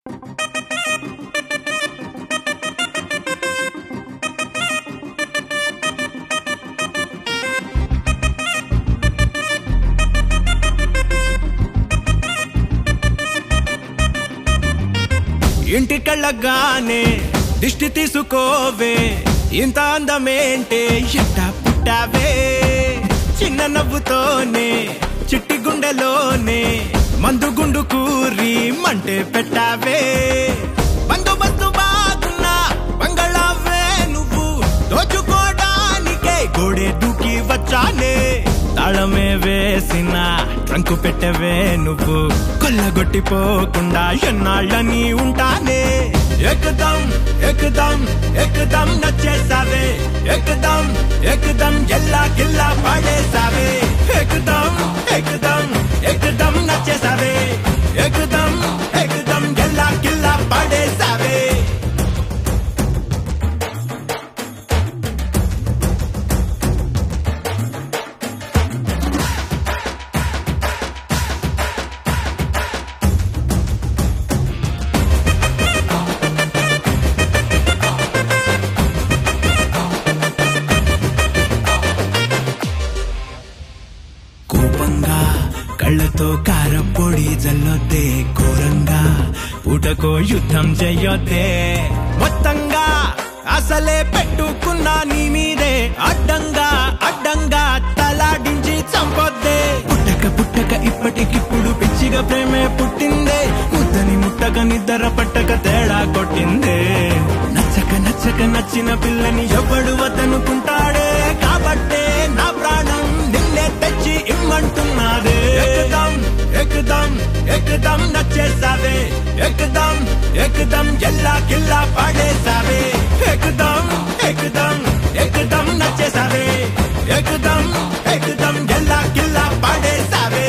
ఇంటికెళ్ళగానే దిష్టి తీసుకోవే ఇంత అందమేంటే ఎట్ట పుట్టావే చిన్న నవ్వుతోనే చిట్టి గుండెలోనే మందు గుండు కూరి మంటే పెట్టావే బందోబస్తు బాగున్నా బంగళావే నువ్వు దోచుకోడానికే గోడే దూకి వచ్చానే తాళమే వేసిన ట్రంకు పెట్టవే నువ్వు కొల్లగొట్టిపోకుండా ఎన్నాళ్ళని ఉంటానే ఎక్కదం ఎక్కదం ఎక్కదం నచ్చేసావే ఎక్కదం ఎక్కదం ఎల్లా కిల్లా పడేసావే ఎక్కదం ఎక్కదం ఎక్కదం నచ్చేసావే ఎక్కదం ఎక్కదం ఎల్లా కిల్లా పడేసావే కోపంగా కళ్ళతో కారపొడి జల్లొద్దే ఘోరంగా పూటకో యుద్ధం చెయ్యొద్దే మొత్తంగా అసలే పెట్టుకున్నా నీ మీదే అడ్డంగా అడ్డంగా తలాడించి చంపొద్దే పుట్టక పుట్టక ఇప్పటికిప్పుడు పిచ్చిగా ప్రేమే పుట్టిందే ముద్దని ముట్టక నిద్ర పట్టక తేడా కొట్టిందే నచ్చక నచ్చక నచ్చిన పిల్లని ఎవడు వద్దనుకుంటాడే కాబట్టే నా ప్రాణం నిన్నే తెచ్చి ఇమ్మంటున్నాదే ఎక్కదం ఎక్కదం ఎక్కదం నచ్చేసావే ఎక్కదం ఎక్కదం ఎల్లా కిల్లా పడేసావే ఎక్కదం ఎక్కదం ఎక్కదం నచ్చేసావే ఎక్కదం ఎక్కదం ఎల్లా కిల్లా పడేసావే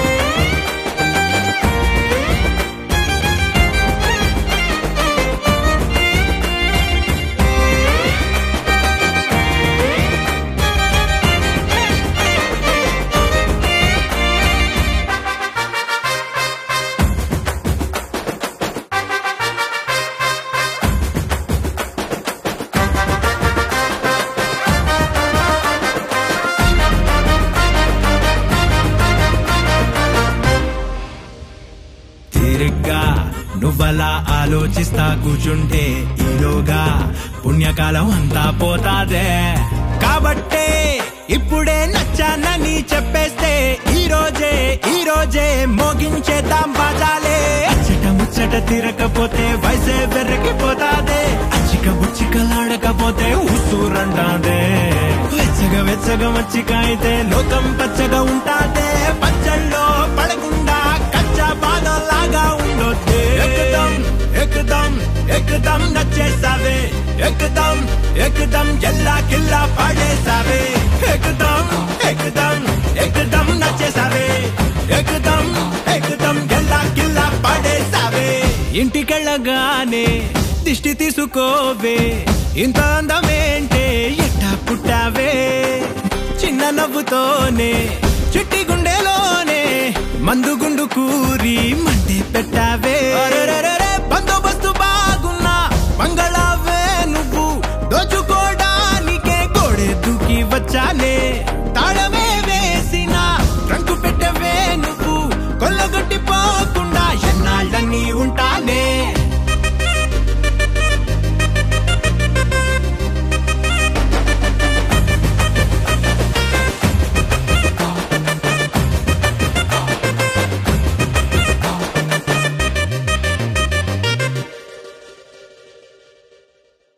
తీరిగ్గా నువ్వలా ఆలోచిస్తా కూర్చుంటే ఈలోగా పుణ్యకాలం అంతా పోతాదే కాబట్టే ఇప్పుడే నచ్చానని చెప్పేస్తే ఈ రోజే ఈ రోజే మోగించేద్దాం బాజాలే అచ్చట ముచ్చట తీరకపోతే వయసే వెర్రకిపోతాదే అచ్చిక బుచ్చికలాడకపోతే ఉసూరంటాదే వెచ్చగా వెచ్చగా మచ్చిక అయితే లోకం పచ్చగా ఉంటాదే పచ్చళ్ళలో పడకుండా కచ్చా బాధలాగా ఉండొద్దే ఎక్కదం ఎక్కదం ఎక్కదం నచ్చేసావే ఎక్కదం ఎక్కదం ఎల్లా కిల్లా పడేసావే ఎక్కదం ఎక్కదం ఎక్కదం నచ్చేసావే ఎక్కదం ఎక్కదం ఎల్లా కిల్లా పడేసావే ఇంటికెళ్ళగానే దిష్టి తీసుకోవే ఇంత అందమేంటే ఎట్టా పుట్టావే చిన్న నవ్వుతోనే చిట్టి గుండెలోనే మందు గుండు కూరి మంటే పెట్టావే అరెరెరెరె.